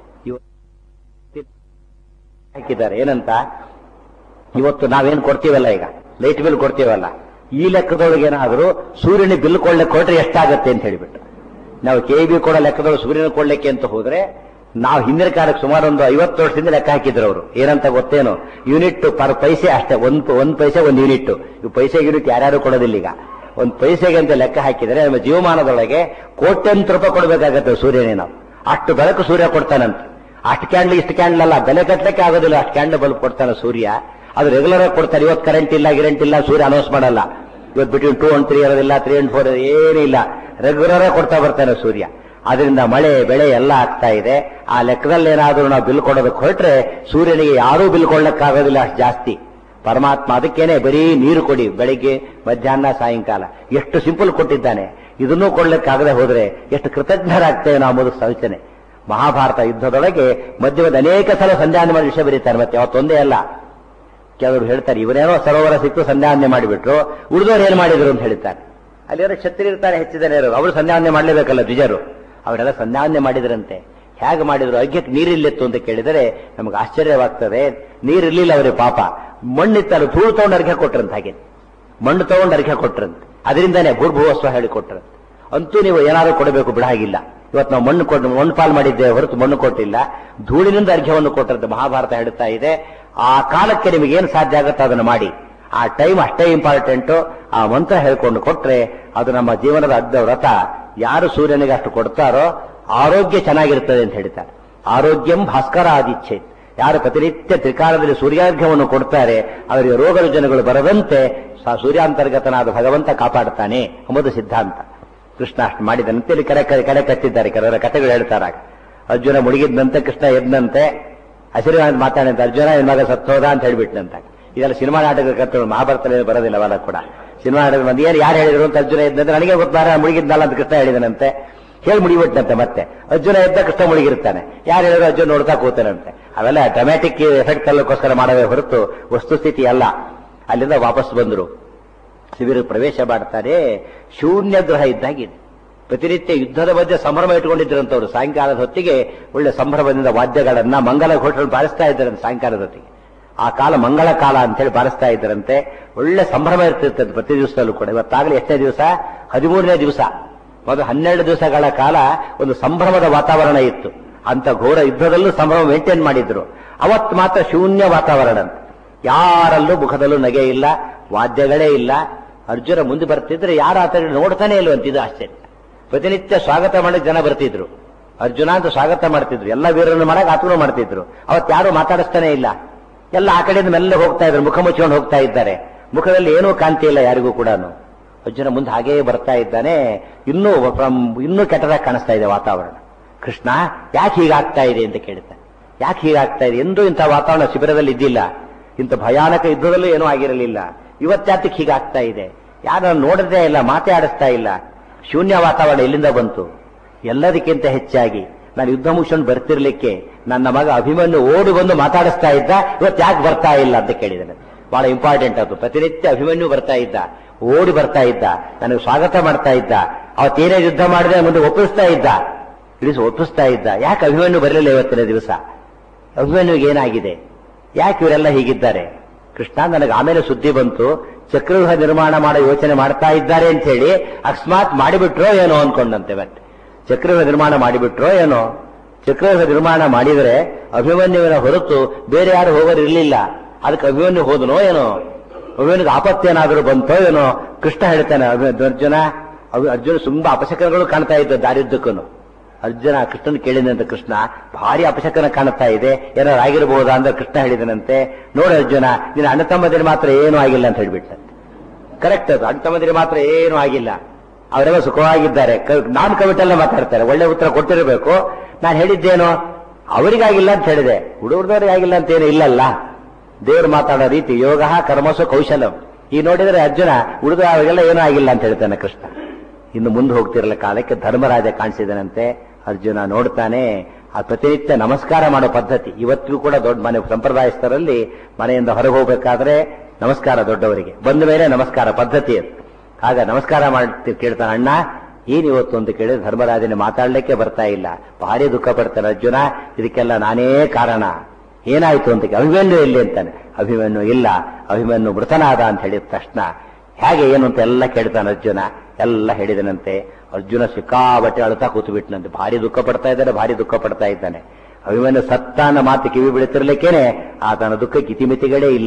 Speaker 1: ಇವತ್ತು ಹಾಕಿದ್ದಾರೆ ಏನಂತ ಇವತ್ತು ನಾವೇನು ಕೊಡ್ತೀವಲ್ಲ ಈಗ ಲೈಟ್ ಬಿಲ್ ಕೊಡ್ತೀವಲ್ಲ ಈ ಲೆಕ್ಕದೊಳಗೆ ಏನಾದರೂ ಸೂರ್ಯನ ಬಿಲ್ ಕೊಡ್ಲಿಕ್ಕೆ ಕೊಟ್ರೆ ಎಷ್ಟಾಗತ್ತೆ ಅಂತ ಹೇಳಿಬಿಟ್ಟು ನಾವು ಕೆ ಬಿ ಕೊಡೋ ಲೆಕ್ಕದೊಳಗೆ ಸೂರ್ಯನ ಕೊಡ್ಲಿಕ್ಕೆ ಅಂತ ಹೋದ್ರೆ ನಾವು ಹಿಂದಿನ ಕಾಲಕ್ಕೆ ಸುಮಾರು ಒಂದು ಐವತ್ತು ವರ್ಷದಿಂದ ಲೆಕ್ಕ ಹಾಕಿದ್ರು ಅವರು ಏನಂತ ಗೊತ್ತೇನು ಯೂನಿಟ್ ಪರ್ ಪೈಸೆ ಅಷ್ಟೇ ಒಂದ್ ಒಂದ್ ಪೈಸೆ ಒಂದು ಯೂನಿಟ್ ಇವು ಪೈಸೆ ಯೂನಿಟ್ ಯಾರ್ಯಾರು ಕೊಡೋದಿಲ್ಲ ಈಗ ಒಂದು ಪೈಸೆಗೆ ಅಂತ ಲೆಕ್ಕ ಹಾಕಿದರೆ ನಮ್ಮ ಜೀವಮಾನದೊಳಗೆ ಕೋಟ್ಯಂತರ ರೂಪಾಯಿ ಕೊಡಬೇಕಾಗತ್ತೆ ಸೂರ್ಯನೇ ನಾವು ಅಷ್ಟು ಬೆಳಕು ಸೂರ್ಯ ಕೊಡ್ತಾನಂತೆ ಅಷ್ಟು ಕ್ಯಾಂಡ್ಲ್ ಇಷ್ಟು ಕ್ಯಾಂಡ್ಲ್ ಅಲ್ಲ ಬೆಲೆ ಕಟ್ಟಲಿಕ್ಕೆ ಆಗೋದಿಲ್ಲ ಅಷ್ಟು ಕ್ಯಾಂಡಲ್ ಬಲ್ಬ್ ಕೊಡ್ತಾನೆ ಸೂರ್ಯ ಅದು ರೆಗ್ಯುಲರ್ ಆಗಿ ಕೊಡ್ತಾರೆ ಇವತ್ತು ಕರೆಂಟ್ ಇಲ್ಲ ಗಿರೆಂಟ್ ಇಲ್ಲ ಸೂರ್ಯ ಅನೌನ್ಸ್ ಮಾಡಲ್ಲ ಇವತ್ತು ಬಿಟ್ವೀನ್ ಟೂ ಅಂಡ್ ತ್ರೀ ಇರೋದಿಲ್ಲ ತ್ರೀ ಅಂಡ್ ಫೋರ್ ಏನಿಲ್ಲ ರೆಗ್ಯುಲರ್ ಆಗಿ ಕೊಡ್ತಾ ಬರ್ತಾನೆ ಸೂರ್ಯ ಅದರಿಂದ ಮಳೆ ಬೆಳೆ ಎಲ್ಲ ಆಗ್ತಾ ಇದೆ ಆ ಲೆಕ್ಕದಲ್ಲಿ ಏನಾದರೂ ನಾವು ಬಿಲ್ ಕೊಡೋದಕ್ಕೆ ಹೊರಟ್ರೆ ಸೂರ್ಯನಿಗೆ ಯಾರೂ ಬಿಲ್ ಕೊಡ್ಲಿಕ್ಕಾಗೋದಿಲ್ಲ ಅಷ್ಟು ಜಾಸ್ತಿ ಪರಮಾತ್ಮ ಅದಕ್ಕೇನೆ ಬರೀ ನೀರು ಕೊಡಿ ಬೆಳಿಗ್ಗೆ ಮಧ್ಯಾಹ್ನ ಸಾಯಂಕಾಲ ಎಷ್ಟು ಸಿಂಪಲ್ ಕೊಟ್ಟಿದ್ದಾನೆ ಇದನ್ನೂ ಕೊಡ್ಲಿಕ್ಕಾಗದೆ ಹೋದ್ರೆ ಎಷ್ಟು ಕೃತಜ್ಞರಾಗ್ತೇವೆ ನಾವು ಮೊದಲು ಸೂಚನೆ ಮಹಾಭಾರತ ಯುದ್ಧದೊಳಗೆ ಮಧ್ಯಮದ ಅನೇಕ ಸಲ ಸಂಧ್ಯಾನ ಮಾಡಿ ವಿಷಯ ಬರೀತಾರೆ ಮತ್ತೆ ಅವತ್ತೊಂದೇ ಅಲ್ಲ ಕೆಲವರು ಹೇಳ್ತಾರೆ ಇವರೇನೋ ಸರೋವರ ಸಿಕ್ಕು ಸಂಧ್ಯಾವಂದನೆ ಮಾಡಿಬಿಟ್ರು ಉಳಿದವರು ಏನ್ ಮಾಡಿದ್ರು ಅಂತ ಹೇಳ್ತಾರೆ ಅಲ್ಲಿರೋ ಛತ್ರಿ ಇರ್ತಾರೆ ಹೆಚ್ಚು ಜನ ಇರೋರು ಅವರು ಸಂಧ್ಯಾವಂದನೆ ಮಾಡಲೇಬೇಕಲ್ಲ ದ್ವಿಜರು ಅವರೆಲ್ಲ ಸಂಧ್ಯಾವಂದನೆ ಮಾಡಿದ್ರಂತೆ ಹೇಗೆ ಮಾಡಿದ್ರು ಅಗ್ಯಕ್ಕೆ ನೀರಿಲ್ಲಿತ್ತು ಅಂತ ಕೇಳಿದರೆ ನಮಗೆ ಆಶ್ಚರ್ಯವಾಗ್ತದೆ ನೀರಿರ್ಲಿಲ್ಲ ಅವರಿಗೆ ಪಾಪ ಮಣ್ಣಿತ್ತಲ್ಲ ಧೂಳು ತಗೊಂಡು ಅರ್ಘ್ಯ ಕೊಟ್ರಂತ ಹಾಗೆ ಮಣ್ಣು ತಗೊಂಡು ಅರ್ಘ್ಯ ಕೊಟ್ರಂತೆ ಅದರಿಂದಾನೇ ಭೂರ್ಭುವಸ್ವ ಹೇಳಿ ಕೊಟ್ರಂತೆ ಅಂತೂ ನೀವು ಏನಾದರೂ ಕೊಡಬೇಕು ಬಿಡ ಹಾಗಿಲ್ಲ ಇವತ್ತು ನಾವು ಮಣ್ಣು ಕೊಟ್ಟು ಮಣ್ಣು ಪಾಲು ಮಾಡಿದ್ದೇವೆ ಹೊರತು ಮಣ್ಣು ಕೊಟ್ಟಿಲ್ಲ ಧೂಳಿನಿಂದ ಅರ್ಘ್ಯವನ್ನು ಕೊಟ್ಟರಂತೆ ಮಹಾಭಾರತ ಹೇಳುತ್ತಾ ಇದೆ ಆ ಕಾಲಕ್ಕೆ ನಿಮಗೆ ಏನು ಸಾಧ್ಯ ಆಗುತ್ತೋ ಅದನ್ನು ಮಾಡಿ ಆ ಟೈಮ್ ಅಷ್ಟೇ ಇಂಪಾರ್ಟೆಂಟು ಆ ಮಂತ್ರ ಹೇಳ್ಕೊಂಡು ಕೊಟ್ರೆ ಅದು ನಮ್ಮ ಜೀವನದ ಅಡ್ಡ ವ್ರತ ಯಾರು ಸೂರ್ಯನಿಗೆ ಅಷ್ಟು ಕೊಡ್ತಾರೋ ಆರೋಗ್ಯ ಚೆನ್ನಾಗಿರ್ತದೆ ಅಂತ ಹೇಳ್ತಾರೆ ಆರೋಗ್ಯಂ ಭಾಸ್ಕರ ಆದಿಚ್ಛೆ ಯಾರು ಪ್ರತಿನಿತ್ಯ ತ್ರಿಕಾಲದಲ್ಲಿ ಸೂರ್ಯಾರ್ಘ್ಯವನ್ನು ಕೊಡ್ತಾರೆ ಅವರಿಗೆ ರೋಗ ರುಜನಗಳು ಬರದಂತೆ ಸ- ಸೂರ್ಯಾಂತರ್ಗತನಾದ ಭಗವಂತ ಕಾಪಾಡುತ್ತಾನೆ ಎಂಬುದು ಸಿದ್ಧಾಂತ ಕೃಷ್ಣ ಅಷ್ಟು ಮಾಡಿದಂತೆ ಇಲ್ಲಿ ಕರೆ ಕರೆ ಕರೆ ಕಟ್ಟಿದ್ದಾರೆ ಕೆಲವರ ಕಥೆಗಳು ಹೇಳ್ತಾರಾಗ ಅರ್ಜುನ ಮುಳುಗಿದ್ದಂತೆ ಕೃಷ್ಣ ಎದ್ದಂತೆ ಹಸಿರು ಮಾತಾಡಿದಂತೆ ಅರ್ಜುನ ನಿನ್ ಮಗ ಸತ್ತೋದ ಅಂತ ಹೇಳ್ಬಿಟ್ನಂತ ಇದೆಲ್ಲ ಸಿನಿಮಾ ನಾಟಕದ ಕಥೆಗಳು ಮಹಾಭಾರತದಲ್ಲಿ ಬರೋದಿಲ್ಲ ಅವೆಲ್ಲ ಕೂಡ ಸಿನಿಮಾ ನಾಟಕ ಮಂದಿ ಏನು ಯಾರು ಹೇಳಿದ್ರು ಅಂತ ಅರ್ಜುನ ಎದ್ದಂತೆ ನನಗೆ ಗೊತ್ತಾರ ಮುಳುಗಿದ್ನಲ್ಲ ಅಂತ ಕೃಷ್ಣ ಹೇಳಿದನಂತೆ ಹೇಳಿ ಮುಡಿಬಿಟ್ನಂತೆ ಮತ್ತೆ ಅರ್ಜುನ ಎದ್ದ ಕೃಷ್ಣ ಮುಳುಗಿರ್ತಾನೆ ಯಾರು ಹೇಳಿದ್ರು ಅರ್ಜುನ ನೋಡ್ತಾ ಕೂತಾನಂತೆ ಅವೆಲ್ಲ ಡ್ರಾಮ್ಯಾಟಿಕ್ ಎಫೆಕ್ಟ್ ಅಲ್ಲಕ್ಕೋಸ್ಕರ ಮಾಡವೇ ಹೊರತು ವಸ್ತುಸ್ಥಿತಿ ಅಲ್ಲ ಅಲ್ಲಿಂದ ವಾಪಸ್ ಬಂದರು ಶಿಬಿರ ಪ್ರವೇಶ ಮಾಡ್ತಾರೆ ಶೂನ್ಯ ಗ್ರಹ ಇದ್ದಾಗಿದೆ ಪ್ರತಿನಿತ್ಯ ಯುದ್ಧದ ಮಧ್ಯೆ ಸಂಭ್ರಮ ಇಟ್ಕೊಂಡಿದ್ರಂತವ್ರು ಸಾಯಂಕಾಲದ ಹೊತ್ತಿಗೆ ಒಳ್ಳೆ ಸಂಭ್ರಮದಿಂದ ವಾದ್ಯಗಳನ್ನ ಮಂಗಲ ಘೋಷಣೆ ಬಾರಿಸ್ತಾ ಇದ್ದಾರಂತೆ ಸಾಯಂಕಾಲದ ಹೊತ್ತಿಗೆ ಆ ಕಾಲ ಮಂಗಳ ಕಾಲ ಅಂತೇಳಿ ಬಾರಿಸ್ತಾ ಇದ್ದರಂತೆ ಒಳ್ಳೆ ಸಂಭ್ರಮ ಇರ್ತಿರ್ತದೆ ಪ್ರತಿ ದಿವಸದಲ್ಲೂ ಕೂಡ ಇವತ್ತಾಗಲೇ ಎಷ್ಟನೇ ದಿವಸ ಹದಿಮೂರನೇ ದಿವಸ ಮೊದಲು ಹನ್ನೆರಡು ದಿವಸಗಳ ಕಾಲ ಒಂದು ಸಂಭ್ರಮದ ವಾತಾವರಣ ಇತ್ತು ಅಂತ ಘೋರ ಯುದ್ಧದಲ್ಲೂ ಸಂಭ್ರಮ ಮೇಂಟೈನ್ ಮಾಡಿದ್ರು ಅವತ್ತು ಮಾತ್ರ ಶೂನ್ಯ ವಾತಾವರಣ ಅಂತ ಯಾರಲ್ಲೂ ಮುಖದಲ್ಲೂ ನಗೆ ಇಲ್ಲ ವಾದ್ಯಗಳೇ ಇಲ್ಲ ಅರ್ಜುನ ಮುಂದೆ ಬರ್ತಿದ್ರೆ ಯಾರು ಆತ ನೋಡ್ತಾನೆ ಇಲ್ವಂತಿದ್ದು ಆಶ್ಚರ್ಯ ಪ್ರತಿನಿತ್ಯ ಸ್ವಾಗತ ಮಾಡಕ್ ಜನ ಬರ್ತಿದ್ರು ಅರ್ಜುನ ಅಂತ ಸ್ವಾಗತ ಮಾಡ್ತಿದ್ರು ಎಲ್ಲ ವೀರನ್ನು ಮಾಡಕ್ ಆತನು ಮಾಡ್ತಿದ್ರು ಅವತ್ತು ಯಾರು ಮಾತಾಡಿಸ್ತಾನೆ ಇಲ್ಲ ಎಲ್ಲ ಆ ಕಡೆಯಿಂದ ಮೆಲ್ಲ ಹೋಗ್ತಾ ಇದ್ರು ಮುಖ ಮುಚ್ಕೊಂಡು ಹೋಗ್ತಾ ಇದ್ದಾರೆ ಮುಖದಲ್ಲಿ ಏನೂ ಕಾಂತಿ ಇಲ್ಲ ಯಾರಿಗೂ ಕೂಡ ಅರ್ಜುನ ಮುಂದೆ ಹಾಗೇ ಬರ್ತಾ ಇದ್ದಾನೆ ಇನ್ನೂ ಫ್ರಮ್- ಇನ್ನೂ ಕೆಟ್ಟದಾಗಿ ಕಾಣಿಸ್ತಾ ಇದೆ ವಾತಾವರಣ ಕೃಷ್ಣ ಯಾಕೆ ಹೀಗಾಗ್ತಾ ಇದೆ ಅಂತ ಕೇಳ್ತಾನೆ ಯಾಕೆ ಹೀಗಾಗ್ತಾ ಇದೆ ಎಂದೂ ಇಂಥ ವಾತಾವರಣ ಶಿಬಿರದಲ್ಲಿ ಇದ್ದಿಲ್ಲ ಇಂಥ ಭಯಾನಕ ಯುದ್ಧದಲ್ಲೂ ಏನೂ ಆಗಿರಲಿಲ್ಲ ಇವತ್ತಾತಕ್ಕೆ ಹೀಗಾಗ್ತಾ ಇದೆ ಯಾರು ನೋಡದೇ ಇಲ್ಲ ಮಾತೇ ಆಡಿಸ್ತಾ ಇಲ್ಲ ಶೂನ್ಯ ವಾತಾವರಣ ಎಲ್ಲಿಂದ ಬಂತು ಎಲ್ಲದಕ್ಕಿಂತ ಹೆಚ್ಚಾಗಿ ನಾನು ಯುದ್ಧ ಮುಗಿಸ್ಕೊಂಡು ಬರ್ತಿರ್ಲಿಕ್ಕೆ ನನ್ನ ಮಗ ಅಭಿಮನ್ಯು ಓಡಿ ಬಂದು ಮಾತಾಡಿಸ್ತಾ ಇದ್ದ ಇವತ್ತು ಯಾಕೆ ಬರ್ತಾ ಇಲ್ಲ ಅಂತ ಕೇಳಿದ್ದಾನೆ ಬಹಳ ಇಂಪಾರ್ಟೆಂಟ್ ಅದು ಪ್ರತಿನಿತ್ಯ ಅಭಿಮನ್ಯು ಬರ್ತಾ ಇದ್ದ ಓಡಿ ಬರ್ತಾ ಇದ್ದ ನನಗೆ ಸ್ವಾಗತ ಮಾಡ್ತಾ ಇದ್ದ ಅವತ್ತೇನೇ ಯುದ್ಧ ಮಾಡಿದ್ರೆ ಮುಂದೆ ಒಪ್ಪಿಸ್ತಾ ಇದ್ದ ಇಳಿಸಿ ಒಪ್ಪಿಸ್ತಾ ಇದ್ದ ಯಾಕೆ ಅಭಿಮನ್ಯು ಬರಲಿಲ್ಲ ಇವತ್ತಿನ ದಿವಸ ಅಭಿಮನ್ಯುಗೆ ಏನಾಗಿದೆ ಯಾಕೆ ಇವರೆಲ್ಲ ಹೀಗಿದ್ದಾರೆ ಕೃಷ್ಣ ನನಗೆ ಆಮೇಲೆ ಸುದ್ದಿ ಬಂತು ಚಕ್ರವ್ಯೂಹ ನಿರ್ಮಾಣ ಮಾಡೋ ಯೋಚನೆ ಮಾಡ್ತಾ ಇದ್ದಾರೆ ಅಂತ ಹೇಳಿ ಅಕಸ್ಮಾತ್ ಮಾಡಿಬಿಟ್ರೋ ಏನೋ ಅನ್ಕೊಂಡಂತೆ ಮತ್ತೆ ಚಕ್ರವ್ಯೂಹ ನಿರ್ಮಾಣ ಮಾಡಿಬಿಟ್ರೋ ಏನೋ ಚಕ್ರವ್ಯೂಹ ನಿರ್ಮಾಣ ಮಾಡಿದರೆ ಅಭಿಮನ್ಯುವಿನ ಹೊರತು ಬೇರೆ ಯಾರು ಹೋಗೋರಿರ್ಲಿಲ್ಲ ಅದಕ್ಕೆ ಅಭಿಮನ್ಯು ಹೋದನೋ ಏನೋ ಅಭಿಮನ್ಯುಗೆ ಆಪತ್ತೇನಾದರೂ ಬಂತೋ ಏನೋ ಕೃಷ್ಣ ಹೇಳ್ತಾನೆ ಅಭಿ- ಅರ್ಜುನ ಅಭಿ- ಅರ್ಜುನ ತುಂಬಾ ಅಪಶಕನಗಳು ಕಾಣ್ತಾ ಇದ್ದ ದಾರಿದ್ದಕ್ಕೂ ಅರ್ಜುನ ಕೃಷ್ಣನ್ ಕೇಳಿದಂತೆ ಕೃಷ್ಣ ಭಾರಿ ಅಪಶಕನ ಕಾಣುತ್ತಾ ಇದೆ ಏನಾರು ಆಗಿರಬಹುದಾ ಅಂದ್ರೆ ಕೃಷ್ಣ ಹೇಳಿದನಂತೆ ನೋಡು ಅರ್ಜುನ ನಿನ್ನ ಅಣ್ಣ ತಮ್ಮದಿನ ಮಾತ್ರ ಏನೂ ಆಗಿಲ್ಲ ಅಂತ ಹೇಳ್ಬಿಟ್ಟಂತೆ ಕರೆಕ್ಟ್ ಅದು ಅಣ್ಣ ತಮ್ಮದಿನ ಮಾತ್ರ ಏನೂ ಆಗಿಲ್ಲ ಅವರೆಲ್ಲ ಸುಖವಾಗಿದ್ದಾರೆ ನಾನ್ ಕವಿಟೆಲ್ಲ ಮಾತಾಡ್ತಾರೆ ಒಳ್ಳೆ ಉತ್ತರ ಕೊಟ್ಟಿರಬೇಕು ನಾನು ಹೇಳಿದ್ದೇನೋ ಅವರಿಗಾಗಿಲ್ಲ ಅಂತ ಹೇಳಿದೆ ಹುಡುಗರದವರಿಗಾಗಿಲ್ಲ ಅಂತ ಏನು ಇಲ್ಲಲ್ಲ ದೇವರು ಮಾತಾಡೋ ರೀತಿ ಯೋಗ ಕರ್ಮಸು ಕೌಶಲಂ ಈ ನೋಡಿದರೆ ಅರ್ಜುನ ಉಳಿದ ಅವರಿಗೆಲ್ಲ ಏನೂ ಆಗಿಲ್ಲ ಅಂತ ಹೇಳ್ತಾನೆ ಕೃಷ್ಣ ಇನ್ನು ಮುಂದೆ ಹೋಗ್ತಿರಲ್ಲ ಕಾಲಕ್ಕೆ ಧರ್ಮರಾಜ ಕಾಣಿಸಿದನಂತೆ ಅರ್ಜುನ ನೋಡ್ತಾನೆ ಆ ಪ್ರತಿನಿತ್ಯ ನಮಸ್ಕಾರ ಮಾಡೋ ಪದ್ಧತಿ ಇವತ್ತಿಗೂ ಕೂಡ ದೊಡ್ಡ ಮನೆ ಸಂಪ್ರದಾಯಸ್ಥರಲ್ಲಿ ಮನೆಯಿಂದ ಹೊರಗೆ ಹೋಗ್ಬೇಕಾದ್ರೆ ನಮಸ್ಕಾರ ದೊಡ್ಡವರಿಗೆ ಬಂದ ಮೇಲೆ ನಮಸ್ಕಾರ ಪದ್ಧತಿ ಅದು ಆಗ ನಮಸ್ಕಾರ ಮಾಡ್ತಿ ಕೇಳ್ತಾನೆ ಅಣ್ಣ ಏನ್ ಇವತ್ತು ಅಂತ ಕೇಳಿದ್ರೆ ಧರ್ಮರಾಜನ ಮಾತಾಡ್ಲಿಕ್ಕೆ ಬರ್ತಾ ಇಲ್ಲ ಭಾರಿ ದುಃಖ ಪಡ್ತಾನೆ ಅರ್ಜುನ ಇದಕ್ಕೆಲ್ಲ ನಾನೇ ಕಾರಣ ಏನಾಯ್ತು ಅಂತ ಕೇ- ಅಭಿಮನ್ಯು ಎಲ್ಲಿ ಅಂತಾನೆ ಅಭಿಮನ್ಯು ಇಲ್ಲ ಅಭಿಮನ್ಯು ಮೃತನಾದ ಅಂತ ಹೇಳಿದ ತಕ್ಷಣ ಹೇಗೆ ಏನು ಅಂತ ಎಲ್ಲ ಕೇಳ್ತಾನೆ ಅರ್ಜುನ ಎಲ್ಲ ಹೇಳಿದನಂತೆ ಅರ್ಜುನ ಸಿಕ್ಕಾಬಟ್ಟೆ ಅಳ್ತಾ ಕೂತು ಬಿಟ್ಟನಂತೆ ಭಾರಿ ದುಃಖ ಪಡ್ತಾ ಇದ್ದಾನೆ ಭಾರಿ ದುಃಖ ಪಡ್ತಾ ಇದ್ದಾನೆ ಅಭಿಮನ್ಯು ಸತ್ತಾನ ಮಾತು ಕಿವಿ ಬೀಳುತ್ತಿರ್ಲಿಕ್ಕೇನೆ ಆತನ ದುಃಖಕ್ಕೆ ಇತಿಮಿತಿಗಳೇ ಇಲ್ಲ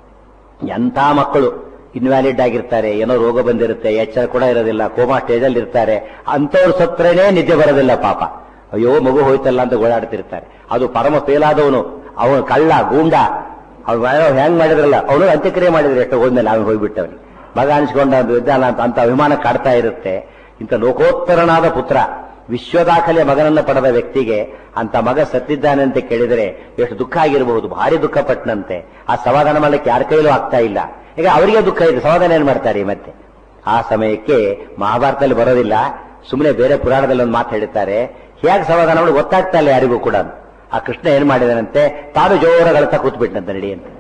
Speaker 1: ಎಂಥ ಮಕ್ಕಳು ಇನ್ವ್ಯಾಲಿಡ್ ಆಗಿರ್ತಾರೆ ಏನೋ ರೋಗ ಬಂದಿರುತ್ತೆ ಎಚ್ಚರ ಕೂಡ ಇರೋದಿಲ್ಲ ಕೋಮಾ ಸ್ಟೇಜಲ್ಲಿ ಇರ್ತಾರೆ ಅಂಥವ್ರು ಸತ್ರೇನೆ ನಿದ್ದೆ ಬರೋದಿಲ್ಲ ಪಾಪ ಅಯ್ಯೋ ಮಗು ಹೋಯ್ತಲ್ಲ ಅಂತ ಓಡಾಡ್ತಿರ್ತಾರೆ ಅದು ಪರಮ ಫೇಲಾದವನು ಅವನು ಕಳ್ಳ ಗೂಂಡ ಅವ್ನು ಹೆಂಗ್ ಮಾಡಿದ್ರಲ್ಲ ಅವನು ಅಂತ್ಯಕ್ರಿಯೆ ಮಾಡಿದ್ರು ಎಷ್ಟೋ ಹೋದ್ಮೇಲೆ ಅವನು ಹೋಗ್ಬಿಟ್ಟವನು ಮಗ ಅನ್ಸ್ಕೊಂಡ ಇದ್ದಾನ ಅಂತ ಅಂತ ಅಭಿಮಾನ ಕಾಡ್ತಾ ಇರುತ್ತೆ ಇಂಥ ಲೋಕೋತ್ತರನಾದ ಪುತ್ರ ವಿಶ್ವದಾಖಲೆ ಮಗನನ್ನ ಪಡೆದ ವ್ಯಕ್ತಿಗೆ ಅಂತ ಮಗ ಸತ್ತಿದ್ದಾನೆ ಅಂತ ಕೇಳಿದರೆ ಎಷ್ಟು ದುಃಖ ಆಗಿರಬಹುದು ಭಾರಿ ದುಃಖ ಪಟ್ಟನಂತೆ ಆ ಸಮಾಧಾನ ಮಾಡಲಿಕ್ಕೆ ಯಾರ ಕೈಲೂ ಆಗ್ತಾ ಇಲ್ಲ ಈಗ ಅವರಿಗೆ ದುಃಖ ಇದೆ ಸಮಾಧಾನ ಏನ್ ಮಾಡ್ತಾರೆ ಮತ್ತೆ ಆ ಸಮಯಕ್ಕೆ ಮಹಾಭಾರತದಲ್ಲಿ ಬರೋದಿಲ್ಲ ಸುಮ್ಮನೆ ಬೇರೆ ಪುರಾಣದಲ್ಲಿ ಒಂದು ಮಾತು ಹೇಳ್ತಾರೆ ಹೇಗೆ ಸಮಾಧಾನ ಮಾಡಿ ಗೊತ್ತಾಗ್ತಾ ಇಲ್ಲ ಯಾರಿಗೂ ಕೂಡ ಆ ಕೃಷ್ಣ ಏನ್ ಮಾಡಿದನಂತೆ ತಾನು ಜೋರಾಗಳ್ತಾ ಕೂತ್ಬಿಟ್ನಂತೆ ನಡಿ ಅಂತ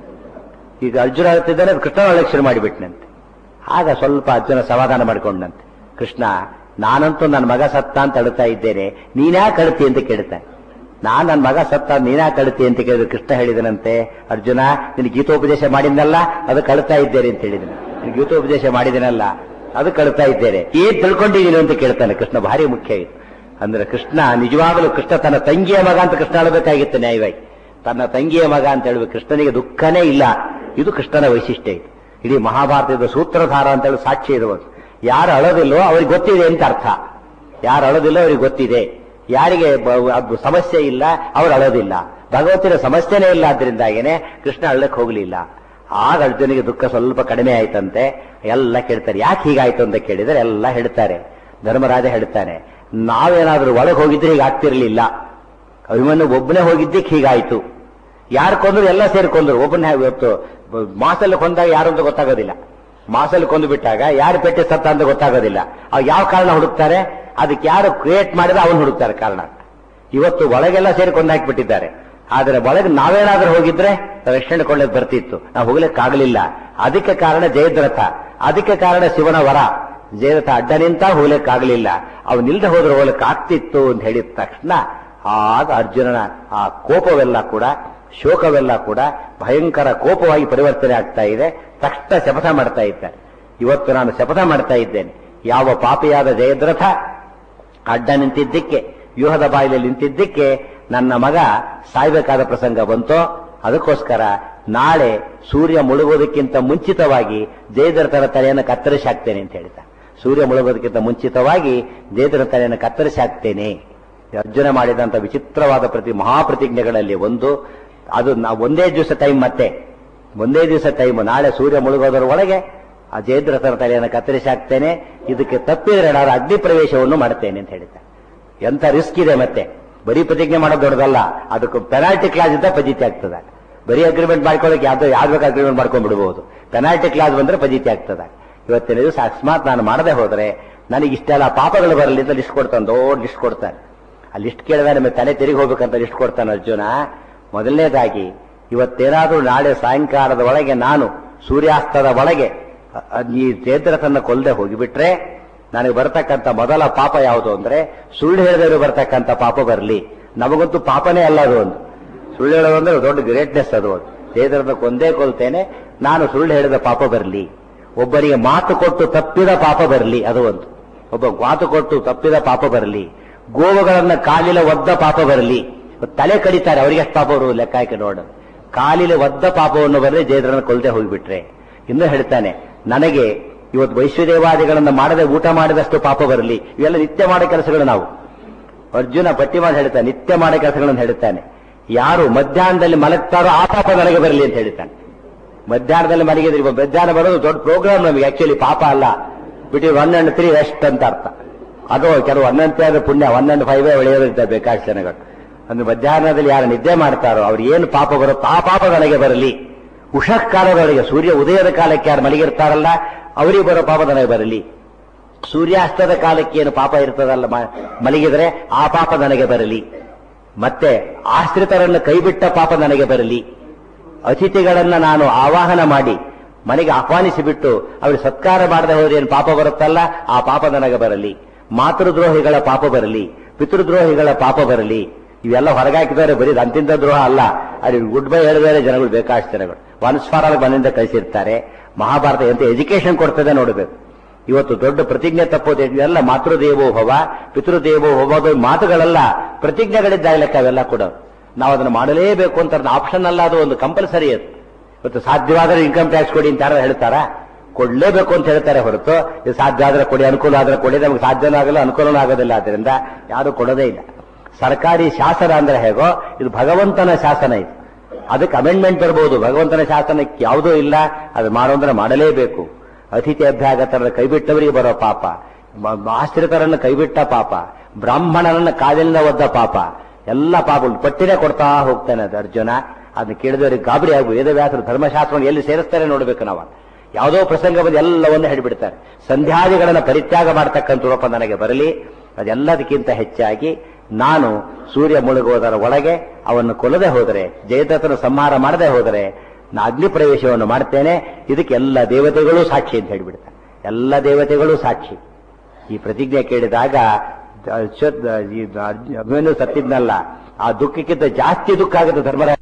Speaker 1: ಈಗ ಅರ್ಜುನ ಹೇಳ್ತಿದ್ದಾನೆ ಕೃಷ್ಣ ಶುರು ಮಾಡಿಬಿಟ್ನಂತೆ ಆಗ ಸ್ವಲ್ಪ ಅರ್ಜುನ ಸಮಾಧಾನ ಮಾಡಿಕೊಂಡಂತೆ ಕೃಷ್ಣ ನಾನಂತೂ ನನ್ನ ಮಗ ಸತ್ತ ಅಂತ ಅಳುತ್ತಾ ಇದ್ದೇನೆ ನೀನ್ಯಾಕೆ ಅಳ್ತಿ ಅಂತ ಕೇಳ್ತಾನೆ ನಾನ್ ನನ್ನ ಮಗ ಸತ್ತ ನೀನ್ಯಾಕೆ ಅಳ್ತಿ ಅಂತ ಕೇಳಿದ್ರೆ ಕೃಷ್ಣ ಹೇಳಿದನಂತೆ ಅರ್ಜುನ ನಿನ್ ಗೀತೋಪದೇಶ ಮಾಡಿದ್ನಲ್ಲ ಅದಕ್ಕೆ ಅಳ್ತಾ ಇದ್ದೇನೆ ಅಂತ ಹೇಳಿದನು ನಿನ್ ಗೀತೋಪದೇಶ ಮಾಡಿದನಲ್ಲ ಅದಕ್ಕೆ ಅಳ್ತಾ ಇದ್ದೇನೆ ಏನ್ ತಿಳ್ಕೊಂಡಿದ್ದೀನಿ ಅಂತ ಕೇಳ್ತಾನೆ ಕೃಷ್ಣ ಭಾರಿ ಮುಖ್ಯ ಇದು ಅಂದ್ರೆ ಕೃಷ್ಣ ನಿಜವಾಗಲೂ ಕೃಷ್ಣ ತನ್ನ ತಂಗಿಯ ಮಗ ಅಂತ ಕೃಷ್ಣ ಅಳಬೇಕಾಗಿತ್ತು ನ್ಯಾಯವಾಗಿ ತನ್ನ ತಂಗಿಯ ಮಗ ಅಂತ ಹೇಳ್ಬೇಕು ಕೃಷ್ಣನಿಗೆ ದುಃಖನೇ ಇಲ್ಲ ಇದು ಕೃಷ್ಣನ ವೈಶಿಷ್ಟ್ಯ ಇದು ಇಡೀ ಮಹಾಭಾರತದ ಸೂತ್ರಧಾರ ಅಂತ ಹೇಳಿ ಸಾಕ್ಷಿ ಇರುವುದು ಯಾರು ಅಳೋದಿಲ್ಲೋ ಅವ್ರಿಗೆ ಗೊತ್ತಿದೆ ಅಂತ ಅರ್ಥ ಯಾರು ಅಳೋದಿಲ್ಲ ಅವ್ರಿಗೆ ಗೊತ್ತಿದೆ ಯಾರಿಗೆ ಬ- ಅದು ಸಮಸ್ಯೆ ಇಲ್ಲ ಅವ್ರು ಅಳೋದಿಲ್ಲ ಭಗವಂತನ ಸಮಸ್ಯೆನೇ ಇಲ್ಲ ಆದ್ರಿಂದಾಗೇನೆ ಕೃಷ್ಣ ಅಳ್ಳಕ್ಕೆ ಹೋಗ್ಲಿಲ್ಲ ಆಗ ಅರ್ಜುನಿಗೆ ದುಃಖ ಸ್ವಲ್ಪ ಕಡಿಮೆ ಆಯ್ತಂತೆ ಎಲ್ಲ ಕೇಳ್ತಾರೆ ಯಾಕೆ ಹೀಗಾಯ್ತು ಅಂತ ಕೇಳಿದರೆ ಎಲ್ಲ ಹೇಳ್ತಾರೆ ಧರ್ಮರಾಜ ಹೇಳ್ತಾನೆ ನಾವೇನಾದ್ರೂ ಒಳಗೆ ಹೋಗಿದ್ರೆ ಹೀಗಾಗ್ತಿರ್ಲಿಲ್ಲ ಅಭಿಮನ್ಯು ಒಬ್ಬನೇ ಹೋಗಿದ್ದಕ್ಕೆ ಹೀಗಾಯ್ತು ಯಾರು ಕೊಂದ್ರು ಎಲ್ಲ ಸೇರಿ ಕೊಂದ್ರು ಒಬ್ಬನ ಇವತ್ತು ಮಾಸಲ್ಲಿ ಕೊಂದಾಗ ಯಾರು ಅಂತ ಗೊತ್ತಾಗೋದಿಲ್ಲ ಮಾಸಲ್ಲಿ ಕೊಂದು ಬಿಟ್ಟಾಗ ಯಾರು ಪೆಟ್ಟೆ ಸತ್ತ ಅಂತ ಗೊತ್ತಾಗೋದಿಲ್ಲ ಅವ್ ಯಾವ ಕಾರಣ ಹುಡುಕ್ತಾರೆ ಅದಕ್ಕೆ ಯಾರು ಕ್ರಿಯೇಟ್ ಮಾಡಿದ್ರೆ ಅವನು ಹುಡುಕ್ತಾರೆ ಕಾರಣ ಇವತ್ತು ಒಳಗೆಲ್ಲ ಸೇರಿ ಕೊಂದಾಕ್ಬಿಟ್ಟಿದ್ದಾರೆ ಆದರೆ ಒಳಗೆ ನಾವೇನಾದ್ರೂ ಹೋಗಿದ್ರೆ ರಕ್ಷಣೆ ಕೊಳ್ಳಕ್ ಬರ್ತಿತ್ತು ನಾವು ಹೋಗ್ಲಿಕ್ಕಾಗಲಿಲ್ಲ ಅದಕ್ಕೆ ಕಾರಣ ಜಯದ್ರಥ ಅದಕ್ಕೆ ಕಾರಣ ಶಿವನ ವರ ಜಯರಥ ಅಡ್ಡ ನಿಂತ ಹೋಗ್ಲಿಕ್ಕಾಗಲಿಲ್ಲ ಅವನಿಲ್ದೆ ಹೋದ್ರೆ ಹೋಗ್ಲಿಕ್ಕೆ ಆಗ್ತಿತ್ತು ಅಂತ ಹೇಳಿದ ತಕ್ಷಣ ಆಗ ಅರ್ಜುನನ ಆ ಕೋಪವೆಲ್ಲ ಕೂಡ ಶೋಕವೆಲ್ಲ ಕೂಡ ಭಯಂಕರ ಕೋಪವಾಗಿ ಪರಿವರ್ತನೆ ಆಗ್ತಾ ಇದೆ ತಕ್ಷಣ ಶಪಥ ಮಾಡ್ತಾ ಇದ್ದಾರೆ ಇವತ್ತು ನಾನು ಶಪಥ ಮಾಡ್ತಾ ಇದ್ದೇನೆ ಯಾವ ಪಾಪಿಯಾದ ಜಯದ್ರಥ ಅಡ್ಡ ನಿಂತಿದ್ದಕ್ಕೆ ವ್ಯೂಹದ ಬಾಯಿಯಲ್ಲಿ ನಿಂತಿದ್ದಕ್ಕೆ ನನ್ನ ಮಗ ಸಾಯ್ಬೇಕಾದ ಪ್ರಸಂಗ ಬಂತೋ ಅದಕ್ಕೋಸ್ಕರ ನಾಳೆ ಸೂರ್ಯ ಮುಳುಗೋದಕ್ಕಿಂತ ಮುಂಚಿತವಾಗಿ ಜಯದ್ರಥನ ತಲೆಯನ್ನು ಕತ್ತರಿಸಿ ಹಾಕ್ತೇನೆ ಅಂತ ಹೇಳ್ತಾ ಸೂರ್ಯ ಮುಳುಗೋದಕ್ಕಿಂತ ಮುಂಚಿತವಾಗಿ ಜಯದ್ರಥ ತಲೆಯನ್ನು ಕತ್ತರಿಸಿ ಹಾಕ್ತೇನೆ ಅರ್ಜುನ ಮಾಡಿದಂತ ವಿಚಿತ್ರವಾದ ಪ್ರತಿ ಮಹಾಪ್ರತಿಜ್ಞೆಗಳಲ್ಲಿ ಒಂದು ಅದು ನಾ ಒಂದೇ ದಿವಸ ಟೈಮ್ ಮತ್ತೆ ಒಂದೇ ದಿವಸ ಟೈಮ್ ನಾಳೆ ಸೂರ್ಯ ಮುಳುಗೋದರ ಒಳಗೆ ಆ ಜಯದ್ರಥನ ತಲೆಯನ್ನು ಕತ್ತರಿಸಿ ಹಾಕ್ತೇನೆ ಇದಕ್ಕೆ ತಪ್ಪಿದ್ರೆ ನಾನು ಅಗ್ನಿ ಪ್ರವೇಶವನ್ನು ಮಾಡ್ತೇನೆ ಅಂತ ಹೇಳ್ತಾರೆ ಎಂತ ರಿಸ್ಕ್ ಇದೆ ಮತ್ತೆ ಬರೀ ಪ್ರತಿಜ್ಞೆ ಮಾಡೋದು ದೊಡ್ಡದಲ್ಲ ಅದಕ್ಕೆ ಪೆನಾಲ್ಟಿ ಕ್ಲಾಸ್ ಇದ್ದ ಪಜಿತಿ ಆಗ್ತದೆ ಬರೀ ಅಗ್ರಿಮೆಂಟ್ ಮಾಡ್ಕೊಳ್ಳೋಕೆ ಯಾವ್ದೋ ಯಾವ್ದು ಬೇಕು ಅಗ್ರಿಮೆಂಟ್ ಮಾಡ್ಕೊಂಡ್ಬಿಡ್ಬೋದು ಪೆನಾಲ್ಟಿ ಕ್ಲಾಸ್ ಬಂದ್ರೆ ಪಜಿತಿ ಆಗ್ತದೆ ಇವತ್ತಿನ ದಿವಸ ಅಕಸ್ಮಾತ್ ನಾನು ಮಾಡದೆ ಹೋದ್ರೆ ನನಗೆ ಇಷ್ಟೆಲ್ಲ ಪಾಪಗಳು ಬರಲಿ ಅಂತ ಲಿಸ್ಟ್ ಕೊಡ್ತಾನೆ ದೊಡ್ಡ ಲಿಸ್ಟ್ ಕೊಡ್ತಾನೆ ಆ ಲಿಸ್ಟ್ ಕೇಳಿದ್ರೆ ನಿಮಗೆ ತಲೆ ತಿರುಗಿ ಹೋಗ್ಬೇಕಂತ ಲಿಸ್ಟ್ ಕೊಡ್ತಾನೆ ಅರ್ಜುನ ಮೊದಲನೇದಾಗಿ ಇವತ್ತೇನಾದ್ರೂ ನಾಳೆ ಸಾಯಂಕಾಲದ ಒಳಗೆ ನಾನು ಸೂರ್ಯಾಸ್ತದ ಒಳಗೆ ಅ- ಅ- ಈ ಚೇದ್ರತನ್ನ ಕೊಲ್ಲದೆ ಹೋಗಿಬಿಟ್ರೆ ನನಗೆ ಬರತಕ್ಕಂತ ಮೊದಲ ಪಾಪ ಯಾವುದು ಅಂದ್ರೆ ಸುಳ್ಳು ಹೇಳಿದವರು ಬರತಕ್ಕಂತ ಪಾಪ ಬರಲಿ ನಮಗಂತೂ ಪಾಪನೇ ಅಲ್ಲ ಅದು ಒಂದು ಸುಳ್ಳು ಹೇಳೋದು ಅಂದ್ರೆ ದೊಡ್ಡ ಗ್ರೇಟ್ನೆಸ್ ಅದು ಒಂದು ಚೇದ್ರನ ಕೊಂದೇ ಕೊಲ್ತೇನೆ ನಾನು ಸುಳ್ಳು ಹೇಳಿದ ಪಾಪ ಬರಲಿ ಒಬ್ಬರಿಗೆ ಮಾತು ಕೊಟ್ಟು ತಪ್ಪಿದ ಪಾಪ ಬರಲಿ ಅದು ಒಂದು ಒಬ್ಬ ಮಾತು ಕೊಟ್ಟು ತಪ್ಪಿದ ಪಾಪ ಬರಲಿ ಗೋವುಗಳನ್ನ ಕಾಲಿಲ ಒದ್ದ ಪಾಪ ಬರಲಿ ತಲೆ ಕಡಿತಾರೆ ಅವರಿಗೆ ಎಷ್ಟು ಪಾಪ ಅವರು ಲೆಕ್ಕ ಹಾಕಿ ನೋಡು ಕಾಲಿಲ ಒದ್ದ ಪಾಪವನ್ನು ಬರಲಿ ಜಯದ್ರನ ಕೊಲ್ಲದೆ ಹೋಗಿಬಿಟ್ರೆ ಇನ್ನು ಹೇಳ್ತಾನೆ ನನಗೆ ಇವತ್ತು ವೈಶ್ವದೇವಾದಿಗಳನ್ನ ಮಾಡದೆ ಊಟ ಮಾಡಿದಷ್ಟು ಪಾಪ ಬರಲಿ ಇವೆಲ್ಲ ನಿತ್ಯ ಮಾಡೋ ಕೆಲಸಗಳು ನಾವು ಅರ್ಜುನ ಪಟ್ಟಿ ಮಾಡಿ ಹೇಳ್ತಾನೆ ನಿತ್ಯ ಮಾಡೋ ಕೆಲಸಗಳನ್ನು ಹೇಳ್ತಾನೆ ಯಾರು ಮಧ್ಯಾಹ್ನದಲ್ಲಿ ಮಲಗ್ತಾರೋ ಆ ಪಾಪ ನನಗೆ ಬರಲಿ ಅಂತ ಹೇಳ್ತಾನೆ ಮಧ್ಯಾಹ್ನದಲ್ಲಿ ಮಲಗಿದ್ರೆ ಇವಾಗ ಮಧ್ಯಾಹ್ನ ಬರೋದು ದೊಡ್ಡ ಪ್ರೋಗ್ರಾಮ್ ನಮಗೆ ಆಕ್ಚುಲಿ ಪಾಪ ಅಲ್ಲ ಬಿಟ್ಟು ಒನ್ ಅಂಡ್ ತ್ರೀ ರೆಸ್ಟ್ ಅಂತ ಅರ್ಥ ಅದು ಕೆಲವು ಒನ್ ಅಂಡ್ ಆದ್ರೆ ಪುಣ್ಯ ಒನ್ ಅಂಡ್ ಫೈವ್ ಒಳ್ಳೆಯವರು ಇದ್ದಾರೆ ಬೇಕಾದಷ್ಟು ಜನಗಳು ಅಂದ್ರೆ ಮಧ್ಯಾಹ್ನದಲ್ಲಿ ಯಾರು ನಿದ್ದೆ ಮಾಡ್ತಾರೋ ಅವ್ರು ಏನು ಪಾಪ ಬರುತ್ತೋ ಆ ಪಾಪ ನನಗೆ ಬರಲಿ ಉಷಃ ಕಾಲದೊಳಗೆ ಸೂರ್ಯ ಉದಯದ ಕಾಲಕ್ಕೆ ಯಾರು ಮಲಗಿರ್ತಾರಲ್ಲ ಅವರಿಗೆ ಬರೋ ಪಾಪ ನನಗೆ ಬರಲಿ ಸೂರ್ಯಾಸ್ತದ ಕಾಲಕ್ಕೆ ಏನು ಪಾಪ ಇರ್ತದಲ್ಲ ಮ- ಮಲಗಿದ್ರೆ ಆ ಪಾಪ ನನಗೆ ಬರಲಿ ಮತ್ತೆ ಆಶ್ರಿತರನ್ನು ಕೈಬಿಟ್ಟ ಪಾಪ ನನಗೆ ಬರಲಿ ಅತಿಥಿಗಳನ್ನ ನಾನು ಆವಾಹನ ಮಾಡಿ ಮನೆಗೆ ಆಹ್ವಾನಿಸಿ ಬಿಟ್ಟು ಅವ್ರಿಗೆ ಸತ್ಕಾರ ಮಾಡದೆ ಹೋದ್ರೆ ಏನು ಪಾಪ ಬರುತ್ತಲ್ಲ ಆ ಪಾಪ ನನಗೆ ಬರಲಿ ಮಾತೃದ್ರೋಹಿಗಳ ಪಾಪ ಬರಲಿ ಪಿತೃದ್ರೋಹಿಗಳ ಪಾಪ ಬರಲಿ ಇವೆಲ್ಲ ಹೊರಗಾಕಿದ್ದಾರೆ ಬರೀ ಅಂತಿಂತ ದ್ರೋಹ ಅಲ್ಲ ಅಲ್ಲಿ ಗುಡ್ ಬೈ ಹೇಳಿದರೆ ಜನಗಳು ಬೇಕಾದಷ್ಟು ಜನಗಳು ಒನ್ಸ್ ಫಾರ್ ಆಲ್ ಮನೆಯಿಂದ ಕಳಿಸಿರ್ತಾರೆ ಮಹಾಭಾರತ ಎಂತ ಎಜುಕೇಶನ್ ಕೊಡ್ತದೆ ನೋಡಬೇಕು ಇವತ್ತು ದೊಡ್ಡ ಪ್ರತಿಜ್ಞೆ ತಪ್ಪೋದು ಎಲ್ಲ ಮಾತೃದೇವೋ ಭವ ಪಿತೃದೇವೋ ಭವ ಮಾತುಗಳಲ್ಲ ಪ್ರತಿಜ್ಞೆಗಳಿದ್ದಾಗ ಲೆಕ್ಕ ಅವೆಲ್ಲ ಕೂಡ ನಾವು ಅದನ್ನು ಮಾಡಲೇಬೇಕು ಅಂತ ಆಪ್ಷನ್ ಅಲ್ಲ ಅದು ಒಂದು ಕಂಪಲ್ಸರಿ ಅದು ಇವತ್ತು ಸಾಧ್ಯವಾದರೆ ಇನ್ಕಮ್ ಟ್ಯಾಕ್ಸ್ ಕೊಡಿ ಅಂತ ಯಾರು ಹೇಳ್ತಾರಾ ಕೊಡ್ಲೇಬೇಕು ಅಂತ ಹೇಳ್ತಾರೆ ಹೊರತು ಇದು ಸಾಧ್ಯ ಆದ್ರೆ ಕೊಡಿ ಅನುಕೂಲ ಆದ್ರೆ ಕೊಡಿ ನಮಗೆ ಸಾಧ್ಯನೂ ಆಗಲ್ಲ ಅನುಕೂಲನೂ ಆಗೋದಿಲ್ಲ ಆದ್ರಿಂದ ಯಾರು ಕೊಡೋದೇ ಇಲ್ಲ ಸರ್ಕಾರಿ ಶಾಸನ ಅಂದ್ರೆ ಹೇಗೋ ಇದು ಭಗವಂತನ ಶಾಸನ ಇದು ಅದಕ್ಕೆ ಅಮೆಂಡ್ಮೆಂಟ್ ಬರಬಹುದು ಭಗವಂತನ ಶಾಸನಕ್ಕೆ ಯಾವುದೂ ಇಲ್ಲ ಅದು ಮಾಡೋಂದ್ರೆ ಮಾಡಲೇಬೇಕು ಅತಿಥಿ ಅಭ್ಯಾಗತರ ಕೈಬಿಟ್ಟವರಿಗೆ ಬರೋ ಪಾಪ ಮ- ಆಶ್ರಿತರನ್ನು ಕೈಬಿಟ್ಟ ಪಾಪ ಬ್ರಾಹ್ಮಣನನ್ನ ಕಾಲಿನ ಒದ್ದ ಪಾಪ ಎಲ್ಲ ಪಾಪ ಪಟ್ಟಿನೇ ಕೊಡ್ತಾ ಹೋಗ್ತಾನೆ ಅದು ಅರ್ಜುನ ಅದನ್ನ ಕೇಳಿದವರಿಗೆ ಗಾಬರಿ ಆಗು ವೇದವ್ಯಾಸರು ಧರ್ಮಶಾಸ್ತ್ರವನ್ನು ಎಲ್ಲಿ ಸೇರಿಸ್ತಾರೆ ನೋಡ್ಬೇಕು ನಾವು ಯಾವುದೋ ಪ್ರಸಂಗ ಬಂದು ಎಲ್ಲವನ್ನೂ ಹೇಳಿಬಿಡ್ತಾರೆ ಸಂಧ್ಯಾದಿಗಳನ್ನ ಪರಿತ್ಯಾಗ ಮಾಡತಕ್ಕಂಥ ರೂಪ ನನಗೆ ಬರಲಿ ಅದೆಲ್ಲದಕ್ಕಿಂತ ಹೆಚ್ಚಾಗಿ ನಾನು ಸೂರ್ಯ ಮುಳುಗುವುದರ ಒಳಗೆ ಅವನ್ನು ಕೊಲ್ಲದೆ ಹೋದರೆ ಜಯದತ್ತನ ಸಂಹಾರ ಮಾಡದೆ ಹೋದರೆ ನಾ ಅಗ್ನಿ ಪ್ರವೇಶವನ್ನು ಮಾಡ್ತೇನೆ ಇದಕ್ಕೆ ಎಲ್ಲ ದೇವತೆಗಳೂ ಸಾಕ್ಷಿ ಅಂತ ಹೇಳಿಬಿಡ್ತಾರೆ ಎಲ್ಲ ದೇವತೆಗಳೂ ಸಾಕ್ಷಿ ಈ ಪ್ರತಿಜ್ಞೆ ಕೇಳಿದಾಗ ಅಶ್ವತ್ಥ- ಈ ಅಭಿಮನ್ಯು ಸತ್ತಿದ್ನಲ್ಲ ಆ ದುಃಖಕ್ಕಿಂತ ಜಾಸ್ತಿ ದುಃಖ ಆಗುತ್ತೆ ಧರ್ಮರಾಯ